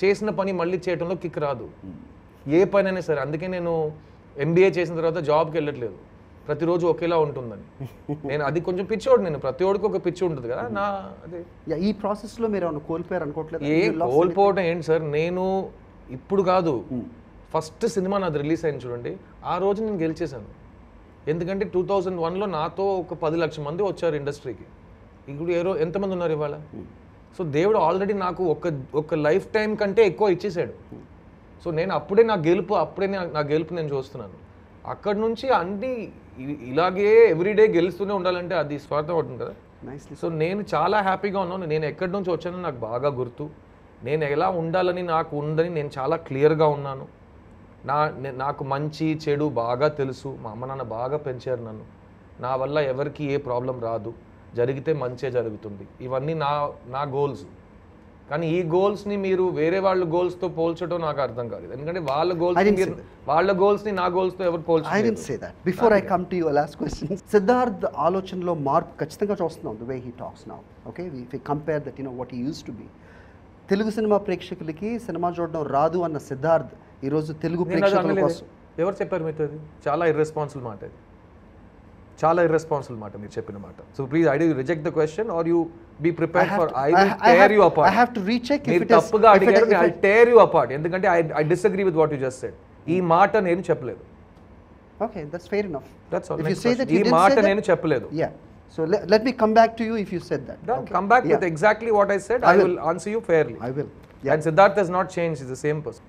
చేసిన పని మళ్ళీ చేయడంలో కిక్ రాదు ఏ పని అయినా సరే అందుకే నేను ఎంబీఏ చేసిన తర్వాత జాబ్కి వెళ్ళట్లేదు ప్రతిరోజు ఒకేలా ఉంటుందని నేను అది కొంచెం పిచ్చోడు నేను ప్రతి ఒడికి ఒక పిచ్చి ఉంటుంది కదా నా అదే యా, ఈ ప్రాసెస్లో మీరు ఏమైనా కోల్పోయారు అనుకోవట్లేదు ఏ కోల్పోవటం ఏంటి సార్ నేను ఇప్పుడు కాదు ఫస్ట్ సినిమా నాది రిలీజ్ అయింది చూడండి ఆ రోజు నేను గెలిచేశాను ఎందుకంటే టూ థౌజండ్ వన్లో నాతో ఒక పది లక్షల మంది వచ్చారు ఇండస్ట్రీకి ఇప్పుడు ఏ రో ఎంతమంది ఉన్నారు ఇవాళ సో దేవుడు ఆల్రెడీ నాకు ఒక ఒక లైఫ్ టైం కంటే ఎక్కువ ఇచ్చేసాడు సో నేను అప్పుడే నా గెలుపు అప్పుడే నా- నా గెలుపు నేను చూస్తున్నాను అక్కడ నుంచి అన్ని ఇ- ఇలాగే ఎవ్రీడే గెలుస్తూనే ఉండాలంటే అది స్వార్థం అవుతుంది కదా నైస్లీ సో నేను చాలా హ్యాపీగా ఉన్నాను నేను ఎక్కడి నుంచి వచ్చానో నాకు బాగా గుర్తు నేను ఎలా ఉండాలని నాకు ఉందని నేను చాలా క్లియర్గా ఉన్నాను నా నే- నాకు మంచి చెడు బాగా తెలుసు మా అమ్మ నాన్న బాగా పెంచారు నన్ను నా వల్ల ఎవరికి ఏ ప్రాబ్లం రాదు జరిగితే మంచే జరుగుతుంది ఇవన్నీ నా నా గోల్స్ కానీ ఈ గోల్స్ని మీరు వేరే వాళ్ళ గోల్స్తో పోల్చడం నాకు అర్థం కాలేదు ఎందుకంటే వాళ్ళ గోల్స్ I didn't say వాళ్ళ గోల్స్ని నా గోల్స్తో ఎవరు ఐ పోల్చలేదు didn't say that before I come to your last question Siddharth ఆలోచనలో మార్పు ఖచ్చితంగా చూస్తున్నాం the way he talks now okay if compare that you know what used to be Telugu cinema ప్రేక్షకులకి సినిమా చూడడం రాదు అన్న సిద్ధార్థ్ ఈరోజు తెలుగు నేను అది ప్రేక్షకుల అనలేదు. కోసం ఎవరు చెప్పారు మీతో అది చాలా ఇర్రెస్పాన్సిబుల్ మాట ఇది చాలా ఇర్రెస్పాన్సిబుల్ మాట మీరు చెప్పిన మాట so please I do reject the question are you be prepare for I will tear you I apart have to recheck మీరు తప్పుగా అడిగారు ఐ టేర్ యూ అపార్ట్ ఎందుకంటే I I disagree with what you just said ఈ మాట నేను చెప్పలేదు okay that's fair enough that's all If you say that ఈ you didn't మాట say that- నేను చెప్పలేదు yeah so let me come back to you if you said that come back with exactly what I said I will answer you fairly I will and Siddharth he's not change is the same person